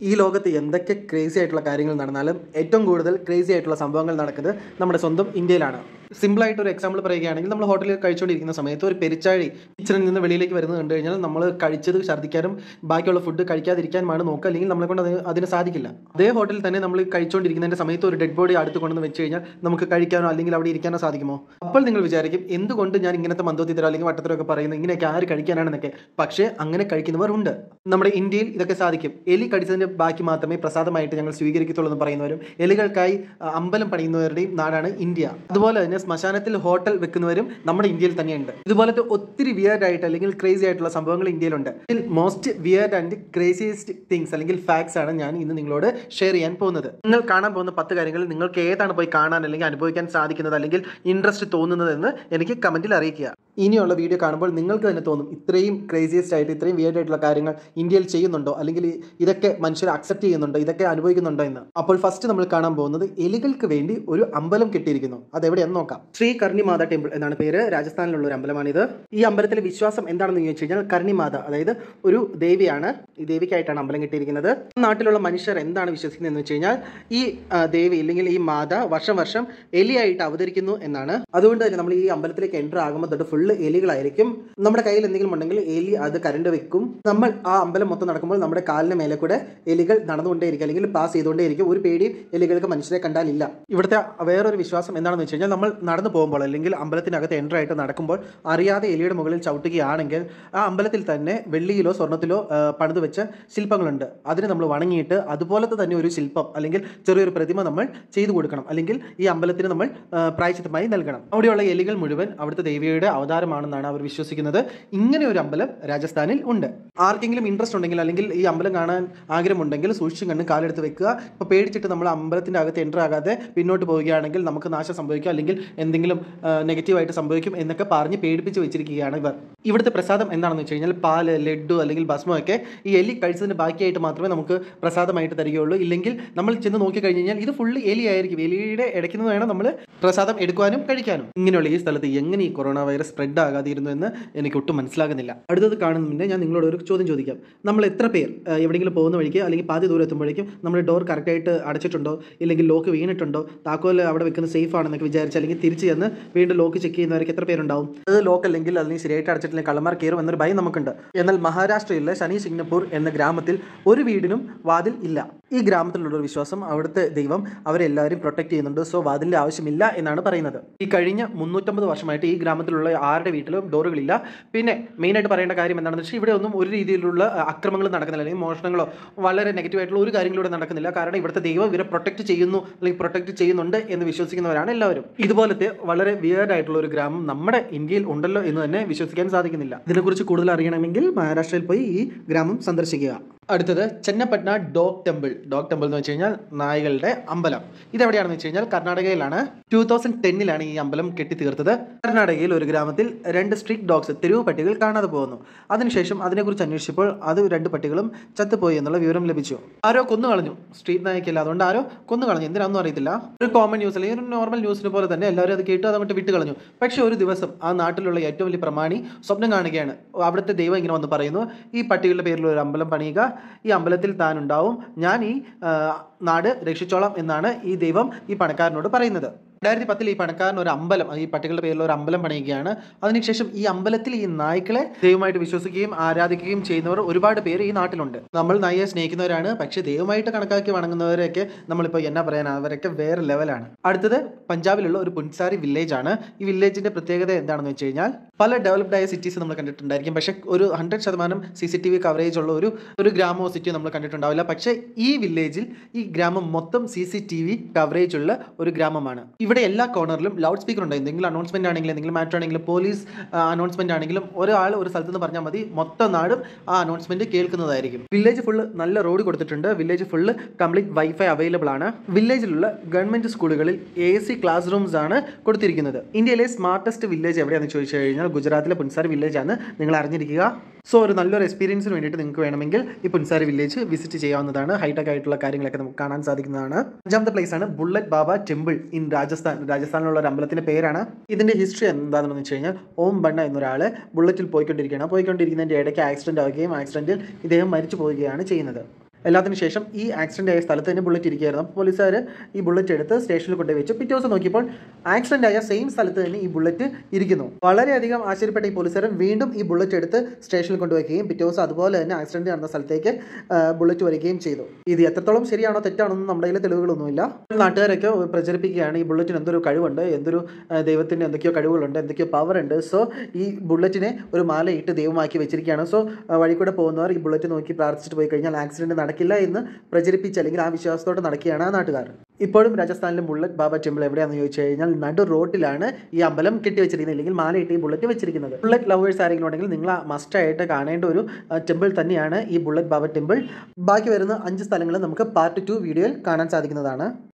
ഈ ലോകത്ത് എന്തൊക്കെ ക്രേസി ആയിട്ടുള്ള കാര്യങ്ങൾ നടന്നാലും ഏറ്റവും കൂടുതൽ ക്രേസി ആയിട്ടുള്ള സംഭവങ്ങൾ നടക്കുന്നത് നമ്മുടെ സ്വന്തം ഇന്ത്യയിലാണ് സിമ്പിളായിട്ട് ഒരു എക്സാമ്പിൾ പറയുകയാണെങ്കിൽ നമ്മൾ ഹോട്ടലിൽ കഴിച്ചുകൊണ്ടിരിക്കുന്ന സമയത്ത് ഒരു പെരിച്ചാഴി കിച്ചണിൽ നിന്ന് വെളിയിലേക്ക് വരുന്നത് കണ്ടു കഴിഞ്ഞാൽ നമ്മൾ കഴിച്ചത് ഛർദ്ദിക്കാനും ബാക്കിയുള്ള ഫുഡ് കഴിക്കാതിരിക്കാനുമാണ് നോക്കുക അല്ലെങ്കിൽ നമ്മളെ കൊണ്ട് അത് അതിന് സാധിക്കില്ല അതേ ഹോട്ടലിൽ തന്നെ നമ്മൾ കഴിച്ചുകൊണ്ടിരിക്കുന്നതിൻ്റെ സമയത്ത് ഒരു ഡെഡ് ബോഡി അടുത്ത് കൊണ്ടുവന്ന് വെച്ച് കഴിഞ്ഞാൽ നമുക്ക് കഴിക്കാനോ അല്ലെങ്കിൽ അവിടെ ഇരിക്കാനോ സാധിക്കുമോ അപ്പോൾ നിങ്ങൾ വിചാരിക്കും എന്തുകൊണ്ട് ഞാൻ ഇങ്ങനത്തെ മന്ദോത്തിത്തരം അല്ലെങ്കിൽ വട്ടത്തരമൊക്കെ പറയുന്നത് ഇങ്ങനെയൊക്കെ ആര് കഴിക്കാനാണെന്നൊക്കെ പക്ഷേ അങ്ങനെ കഴിക്കുന്നവർ ഉണ്ട് നമ്മുടെ ഇന്ത്യയിൽ ഇതൊക്കെ സാധിക്കും എലി കടിച്ചതിൻ്റെ ബാക്കി മാത്രമേ പ്രസാദമായിട്ട് ഞങ്ങൾ സ്വീകരിക്കത്തുള്ളൂ എന്ന് പറയുന്നവരും എലികൾക്കായി ആ, അമ്പലം പണിയുന്നവരുടെയും നാടാണ് ഇന്ത്യ അതുപോലെ തന്നെ ശ്മശാനത്തിൽ ഹോട്ടൽ വെക്കുന്നവരും നമ്മുടെ ഇന്ത്യയിൽ തന്നെയുണ്ട് ഇതുപോലത്തെ ഒത്തിരി വിയർഡ് ആയിട്ട് അല്ലെങ്കിൽ ക്രേസി ആയിട്ടുള്ള സംഭവങ്ങൾ ഇന്ത്യയിലുണ്ട് ഇതിൽ most weird and craziest things അല്ലെങ്കിൽ ഫാക്ട്സ് ആണ് ഞാൻ ഇന്ന് നിങ്ങളോട് ഷെയർ ചെയ്യാൻ പോകുന്നത് നിങ്ങൾ കാണാൻ പോകുന്ന പത്ത് കാര്യങ്ങൾ നിങ്ങൾക്ക് ഏതാണ് പോയി കാണാൻ അല്ലെങ്കിൽ അനുഭവിക്കാൻ സാധിക്കുന്നത് അല്ലെങ്കിൽ ഇൻട്രസ്റ്റ് തോന്നുന്നത് എന്ന് എനിക്ക് കമന്റിൽ അറിയിക്കുക ഇനിയുള്ള വീഡിയോ കാണുമ്പോൾ നിങ്ങൾക്ക് തന്നെ തോന്നും ഇത്രയും ക്രേസിയസ്റ്റ് ആയിട്ട് ഇത്രയും വിയർഡ് ആയിട്ടുള്ള കാര്യങ്ങൾ ഇന്ത്യയിൽ ചെയ്യുന്നുണ്ടോ അല്ലെങ്കിൽ ഇതൊക്കെ മനുഷ്യർ അക്സെപ്റ്റ് ചെയ്യുന്നുണ്ടോ ഇതൊക്കെ അനുഭവിക്കുന്നുണ്ടോ എന്ന് അപ്പോൾ ഫസ്റ്റ് നമ്മൾ കാണാൻ പോകുന്നത് എലികൾക്ക് വേണ്ടി ഒരു അമ്പലം കെട്ടിയിരിക്കുന്നു അതെവിടെയെന്ന് നോക്കാം ശ്രീ കർണിമാത ടെമ്പിൾ എന്നാണ് പേര് രാജസ്ഥാനിലുള്ള ഒരു അമ്പലമാണിത് ഈ അമ്പലത്തിലെ വിശ്വാസം എന്താണെന്ന് ചോദിച്ചു കഴിഞ്ഞാൽ കർണിമാത അതായത് ഒരു ദേവിയാണ് ഈ ദേവിക്കായിട്ടാണ് അമ്പലം കെട്ടിയിരിക്കുന്നത് നാട്ടിലുള്ള മനുഷ്യർ എന്താണ് വിശ്വസിക്കുന്നത് എന്ന് വെച്ച് കഴിഞ്ഞാൽ ഈ ആ, ദേവി അല്ലെങ്കിൽ ഈ മാത വർഷം വർഷം എലിയായിട്ട് അവതരിക്കുന്നു എന്നാണ് അതുകൊണ്ട് തന്നെ നമ്മൾ ഈ അമ്പലത്തിലേക്ക് എൻ്റർ ആകുമ്പോൾ തൊട്ട് ഫുള്ള് എലികളായിരിക്കും നമ്മുടെ കയ്യിൽ എന്തെങ്കിലും ഉണ്ടെങ്കിൽ എലി അത് കരണ്ട് വെക്കും നമ്മൾ ആ അമ്പലം മൊത്തം നടക്കുമ്പോൾ നമ്മുടെ കാലിന് മേലെ കൂടെ എലികൾ നടന്നുകൊണ്ടേയിരിക്കും അല്ലെങ്കിൽ പാസ് ചെയ്തുകൊണ്ടേയിരിക്കും ഒരു പേടിയും എലികൾക്ക് മനുഷ്യരെ കണ്ടാലില്ല ഇവിടുത്തെ വേറൊരു വിശ്വാസം എന്താണെന്ന് വെച്ച് കഴിഞ്ഞാൽ നമ്മൾ നടന്നു പോകുമ്പോൾ അല്ലെങ്കിൽ അമ്പലത്തിനകത്ത് എൻ്റർ ആയിട്ട് നടക്കുമ്പോൾ അറിയാതെ എലിയുടെ മുകളിൽ ചവിട്ടുകയാണെങ്കിൽ ആ അമ്പലത്തിൽ തന്നെ വെള്ളിയിലോ സ്വർണ്ണത്തിലോ ആ, പണിത് വെച്ച ശില്പങ്ങളുണ്ട് അതിന് നമ്മൾ വണങ്ങിയിട്ട് അതുപോലത്തെ തന്നെ ഒരു ശില്പം അല്ലെങ്കിൽ ചെറിയൊരു പ്രതിമ നമ്മൾ ചെയ്തു കൊടുക്കണം അല്ലെങ്കിൽ ഈ അമ്പലത്തിന് നമ്മൾ ആ, പ്രായശ്ചിത്തമായി നൽകണം അവിടെയുള്ള എലികൾ മുഴുവൻ അവിടുത്തെ ദേവിയുടെ അവതാരമാണെന്നാണ് അവർ വിശ്വസിക്കുന്നത് ഇങ്ങനെ ഒരു അമ്പലം രാജസ്ഥാനിൽ ഉണ്ട് ആർക്കെങ്കിലും ഇൻട്രസ്റ്റ് ഉണ്ടെങ്കിൽ അല്ലെങ്കിൽ ഈ അമ്പലം കാണാൻ ആഗ്രഹമുണ്ടെങ്കിൽ സൂക്ഷിച്ചും കണ്ടും കാലെടുത്ത് വെക്കുക ഇപ്പോൾ പേടിച്ചിട്ട് നമ്മൾ അമ്പലത്തിൻ്റെ അകത്ത് എൻ്റർ ആകാതെ പിന്നോട്ട് പോവുകയാണെങ്കിൽ നമുക്ക് നാശം സംഭവിക്കും അല്ലെങ്കിൽ എന്തെങ്കിലും നെഗറ്റീവായിട്ട് സംഭവിക്കും എന്നൊക്കെ പറഞ്ഞ് പേടിപ്പിച്ച് വെച്ചിരിക്കുകയാണ് ഇവർ ഇവിടുത്തെ പ്രസാദം എന്താണെന്ന് വെച്ച് കഴിഞ്ഞാൽ പാല് ലഡു അല്ലെങ്കിൽ ഭസ്മം ഒക്കെ ഈ എലി കഴിച്ചതിന് ബാക്കിയായിട്ട് മാത്രമേ നമുക്ക് പ്രസാദമായിട്ട് തരികയുള്ളൂ ഇല്ലെങ്കിൽ നമ്മൾ ചെന്ന് നോക്കി കഴിഞ്ഞ് കഴിഞ്ഞാൽ ഇത് ഫുള്ള് എലി ആയിരിക്കും എലിയുടെ ഇടയ്ക്ക് നിന്ന് വേണം നമ്മൾ പ്രസാദം എടുക്കാനും കഴിക്കാനും ഇങ്ങനെയുള്ള ഈ സ്ഥലത്ത് എങ്ങനെ ഈ കൊറോണ വൈറസ് സ്പ്രെഡ് ആകാതിരുന്നു എന്ന് എനിക്ക് ഒട്ടും മനസ്സിലാകുന്നില്ല അടുത്തത് കാണുന്നതിൻ്റെ ഞാൻ നിങ്ങളോട് ഒരു ചോദ്യം ചോദിക്കാം നമ്മൾ എത്ര പേർ ആ, എവിടെയെങ്കിലും പോകുന്ന വഴിക്ക് അല്ലെങ്കിൽ പാതി ദൂരം എത്തുമ്പോഴേക്കും നമ്മൾ ഡോർ കറക്റ്റായിട്ട് അടച്ചിട്ടുണ്ടോ ഇല്ലെങ്കിൽ ലോക്ക് വീണിട്ടുണ്ടോ താക്കോൽ അവിടെ വെക്കുന്നത് സേഫ് ആണെന്നൊക്കെ വിചാരിച്ച് അല്ലെങ്കിൽ തിരിച്ച് ചെന്ന് വീണ്ടും ലോക്ക് ചെക്ക് ചെയ്യുന്നവർക്ക് എത്ര പേരുണ്ടാവും അത് ലോക്ക് അല്ലെങ്കിൽ അല്ലെങ്കിൽ ശരിയായിട്ട് അടച്ചിട്ടില്ലെങ്കിൽ കള്ളന്മാർ കയറും എന്നൊരു ഭയം നമുക്കുണ്ട് എന്നാൽ മഹാരാഷ്ട്രയിലെ ശനി സിംഗപ്പൂർ എന്ന ഗ്രാമത്തിൽ ഒരു വീടിനും വാതിൽ ഇല്ല ഈ ഗ്രാമത്തിലുള്ള ഒരു വിശ്വാസം അവിടുത്തെ ദൈവം അവരെല്ലാവരും പ്രൊട്ടക്ട് ചെയ്യുന്നുണ്ട് സോ വാതിലിന്റെ ആവശ്യമില്ല എന്നാണ് പറയുന്നത് ഈ കഴിഞ്ഞ മുന്നൂറ്റമ്പത് വർഷമായിട്ട് ഈ ഗ്രാമത്തിലുള്ള ആരുടെ വീട്ടിലും ഡോറുകളില്ല പിന്നെ മെയിനായിട്ട് പറയേണ്ട കാര്യം എന്താണെന്ന് വെച്ചാൽ ഇവിടെ ഒന്നും ഒരു രീതിയിലുള്ള അഹ്, അക്രമങ്ങളും നടക്കുന്നില്ല അല്ലെങ്കിൽ മോഷണങ്ങളോ വളരെ നെഗറ്റീവ് ആയിട്ടുള്ള ഒരു കാര്യങ്ങളിലൂടെ നടക്കുന്നില്ല കാരണം ഇവിടുത്തെ ദൈവം ഇവരെ പ്രൊട്ടക്ട് ചെയ്യുന്നു അല്ലെങ്കിൽ പ്രൊട്ടക്ട് ചെയ്യുന്നുണ്ട് എന്ന് വിശ്വസിക്കുന്നവരാണ് എല്ലാവരും ഇതുപോലത്തെ വളരെ വിയേർഡ് ആയിട്ടുള്ള ഒരു ഗ്രാമം നമ്മുടെ ഇന്ത്യയിൽ ഉണ്ടല്ലോ എന്ന് തന്നെ വിശ്വസിക്കാൻ സാധിക്കുന്നില്ല ഇതിനെക്കുറിച്ച് കൂടുതൽ അറിയണമെങ്കിൽ മഹാരാഷ്ട്രയിൽ പോയി ഈ ഗ്രാമം സന്ദർശിക്കുക അടുത്തത് Channapatna dog temple dog temple എന്ന് വെച്ച് കഴിഞ്ഞാൽ നായകളുടെ അമ്പലം ഇതെവിടെയാണെന്ന് വെച്ച് കഴിഞ്ഞാൽ കർണാടകയിലാണ് ടൂ തൗസൻഡ് ടെന്നിലാണ് ഈ അമ്പലം കെട്ടിത്തീർത്തത് കർണാടകയിൽ ഒരു ഗ്രാമത്തിൽ രണ്ട് സ്ട്രീറ്റ് ഡോഗ്സ് തെരുവ് പട്ടികൾ കാണാതെ പോകുന്നു അതിനുശേഷം അതിനെക്കുറിച്ച് അന്വേഷിച്ചപ്പോൾ അത് രണ്ട് പട്ടികളും ചത്തുപോയി എന്നുള്ള വിവരം ലഭിച്ചു ആരോ കൊന്നു കളഞ്ഞു സ്ട്രീറ്റ് നായക്കല്ല അതുകൊണ്ട് ആരോ കൊന്നു കളഞ്ഞു എന്തിനാണെന്നും അറിയത്തില്ല ഒരു കോമൺ ന്യൂസ് അല്ലെങ്കിൽ ഒരു നോർമൽ ന്യൂസിനെ പോലെ തന്നെ എല്ലാവരും അത് കേട്ട് അതങ്ങോട്ട് വിട്ട് കളഞ്ഞു പക്ഷേ ഒരു ദിവസം ആ നാട്ടിലുള്ള ഏറ്റവും വലിയ പ്രമാണി സ്വപ്നം കാണുകയാണ് അവിടുത്തെ ദൈവം ഇങ്ങനെ വന്ന് പറയുന്നു ഈ പട്ടികളുടെ പേരിൽ ഒരു അമ്പലം പണിയുക ഈ അമ്പലത്തിൽ താൻ ഉണ്ടാവും ഞാൻ ഈ ആ, നാട് രക്ഷിച്ചോളാം എന്നാണ് ഈ ദൈവം ഈ പണക്കാരനോട് പറയുന്നത് രണ്ടായിരത്തി പത്തിൽ ഈ പണക്കാരൻ ഒരു അമ്പലം ഈ പട്ടികളുടെ പേരിൽ ഒരു അമ്പലം പണിയുകയാണ് അതിനുശേഷം ഈ അമ്പലത്തിൽ ഈ നായ്ക്കളെ ദൈവമായിട്ട് വിശ്വസിക്കുകയും ആരാധിക്കുകയും ചെയ്യുന്നവർ ഒരുപാട് പേര് ഈ നാട്ടിലുണ്ട് നമ്മൾ നായയെ സ്നേഹിക്കുന്നവരാണ് പക്ഷേ ദൈവമായിട്ട് കണക്കാക്കി വണങ്ങുന്നവരെയൊക്കെ നമ്മളിപ്പോൾ എന്നാ പറയാൻ അവരൊക്കെ വേറെ ലെവലാണ് അടുത്തത് പഞ്ചാബിലുള്ള ഒരു പുൻസാരി വില്ലേജ് ആണ് ഈ വില്ലേജിന്റെ പ്രത്യേകത എന്താണെന്ന് വെച്ച് കഴിഞ്ഞാൽ പല ഡെവലപ്ഡ് ആയ സിറ്റീസ് നമ്മൾ കണ്ടിട്ടുണ്ടായിരിക്കും പക്ഷേ ഒരു ഹൺഡ്രഡ് ശതമാനം C C T V coverage ഉള്ള ഒരു ഒരു ഗ്രാമോ സിറ്റിയോ നമ്മൾ കണ്ടിട്ടുണ്ടാവില്ല പക്ഷേ ഈ വില്ലേജിൽ ഈ ഗ്രാമം മൊത്തം C C T V coverage ഉള്ള ഒരു ഗ്രാമമാണ് ഇവിടെ എല്ലാ കോർണറിലും ലൗഡ് സ്പീക്കർ ഉണ്ട് എന്തെങ്കിലും അനൗൺസ്മെന്റ് ആണെങ്കിലും എന്തെങ്കിലും മാറ്റർ ആണെങ്കിലും പോലീസ് അനൗൺസ്മെന്റ് ആണെങ്കിലും ഒരാൾ ഒരു സ്ഥലത്ത് നിന്ന് പറഞ്ഞാൽ മതി മൊത്തം നാടും ആ അനൗൺസ്മെന്റ് കേൾക്കുന്നതായിരിക്കും വില്ലേജ് ഫുള്ള് നല്ല റോഡ് കൊടുത്തിട്ടുണ്ട് village full complete wifi available ആണ് വില്ലേജിലുള്ള ഗവൺമെന്റ് സ്കൂളുകളിൽ എ സി ക്ലാസ് റൂംസ് ആണ് കൊടുത്തിരിക്കുന്നത് ഇന്ത്യയിലെ സ്മാർട്ടസ്റ്റ് വില്ലേജ് എവിടെയാണെന്ന് ചോദിച്ചു കഴിഞ്ഞാൽ ഗുജറാത്തിലെ പുൻസാരി വില്ലേജ് ആണ് നിങ്ങൾ അറിഞ്ഞിരിക്കുക സോ ഒരു നല്ലൊരു എക്സ്പീരിയൻസിന് വേണ്ടിയിട്ട് നിങ്ങൾക്ക് വേണമെങ്കിൽ ഈ പുൻസാരി വില്ലേജ് വിസിറ്റ് ചെയ്യാവുന്നതാണ് ഹൈടെക് ആയിട്ടുള്ള കാര്യങ്ങളൊക്കെ നമുക്ക് കാണാൻ സാധിക്കുന്നതാണ് അഞ്ചാമത്തെ പ്ലേസ് ആണ് bullet Baba temple in Rajasthan രാജസ്ഥാനിലുള്ള ഒരു അമ്പലത്തിന്റെ പേരാണ് ഇതിന്റെ ഹിസ്റ്ററി എന്താണെന്ന് വെച്ച് കഴിഞ്ഞാൽ ഓം ബണ്ണ എന്നൊരാൾ ബുള്ളറ്റിൽ പോയിക്കൊണ്ടിരിക്കുകയാണ് പോയിക്കൊണ്ടിരിക്കുന്നതിന്റെ ഇടയ്ക്ക് ആക്സിഡന്റ് ആവുകയും ആക്സിഡന്റിൽ ഇദ്ദേഹം മരിച്ചു പോവുകയാണ് ചെയ്യുന്നത് എല്ലാത്തിനും ശേഷം ഈ ആക്സിഡൻ്റ് ആയ സ്ഥലത്ത് തന്നെ ബുള്ളറ്റ് ഇരിക്കുകയായിരുന്നു അപ്പോൾ പോലീസുകാർ ഈ ബുള്ളറ്റ് എടുത്ത് സ്റ്റേഷനിൽ കൊണ്ടുപോയി വെച്ചു പിറ്റേ ദിവസം നോക്കിയപ്പോൾ ആക്സിഡൻ്റ് ആയ സെയിം സ്ഥലത്ത് തന്നെ ഈ ബുള്ളറ്റ് ഇരിക്കുന്നു വളരെയധികം ആശ്ചര്യപ്പെട്ട ഈ പോലീസുകാരൻ വീണ്ടും ഈ ബുള്ളറ്റ് എടുത്ത് സ്റ്റേഷനിൽ കൊണ്ടുവയ്ക്കുകയും പിറ്റേ ദിവസം അതുപോലെ തന്നെ ആക്സിഡന്റ് നടന്ന സ്ഥലത്തേക്ക് ആ, ബുള്ളറ്റ് വരികയും ചെയ്തു ഇത് എത്രത്തോളം ശരിയാണോ തെറ്റാണോ എന്ന് നമ്മുടെ കയ്യിൽ തെളിവുകളൊന്നുമില്ല നാട്ടുകാരൊക്കെ പ്രചരിപ്പിക്കുകയാണ് ഈ ബുള്ളറ്റിന് എന്തൊരു കഴിവുണ്ട് എന്തൊരു ആ, ദൈവത്തിൻ്റെ എന്തൊക്കെയോ കഴിവുകളുണ്ട് എന്തൊക്കെയോ പവർ ഉണ്ട് സോ ഈ ബുള്ളറ്റിനെ ഒരു മാലയിട്ട് ദൈവമാക്കി വെച്ചിരിക്കുകയാണ് സോ വഴി കൂടെ പോകുന്നവർ ഈ ബുള്ളറ്റ് നോക്കി പ്രാർത്ഥിച്ചിട്ട് പോയി കഴിഞ്ഞാൽ ആക്സിഡന്റ് നടക്കില്ല എന്ന് പ്രചരിപ്പിച്ച് അല്ലെങ്കിൽ ആ വിശ്വാസത്തോടെ നടക്കുകയാണ് ആ നാട്ടുകാർ ഇപ്പോഴും രാജസ്ഥാനിലെ ബുള്ളറ്റ് ബാബ ടെമ്പിൾ എവിടെയാണെന്ന് ചോദിച്ചു കഴിഞ്ഞാൽ നടു റോഡിലാണ് ഈ അമ്പലം കെട്ടി വെച്ചിരിക്കുന്നത് അല്ലെങ്കിൽ മാലയിട്ട് ഈ ബുള്ളറ്റ് വെച്ചിരിക്കുന്നത് ബുള്ളറ്റ് ലവേഴ്സ് ആരെങ്കിലും ഉണ്ടെങ്കിൽ നിങ്ങൾ മസ്റ്റായിട്ട് കാണേണ്ട ഒരു ടെമ്പിൾ തന്നെയാണ് ഈ ബുള്ളറ്റ് ബാബ ടെമ്പിൾ ബാക്കി വരുന്ന അഞ്ച് സ്ഥലങ്ങൾ നമുക്ക് പാർട്ട് ടു വീഡിയോയിൽ കാണാൻ സാധിക്കുന്നതാണ്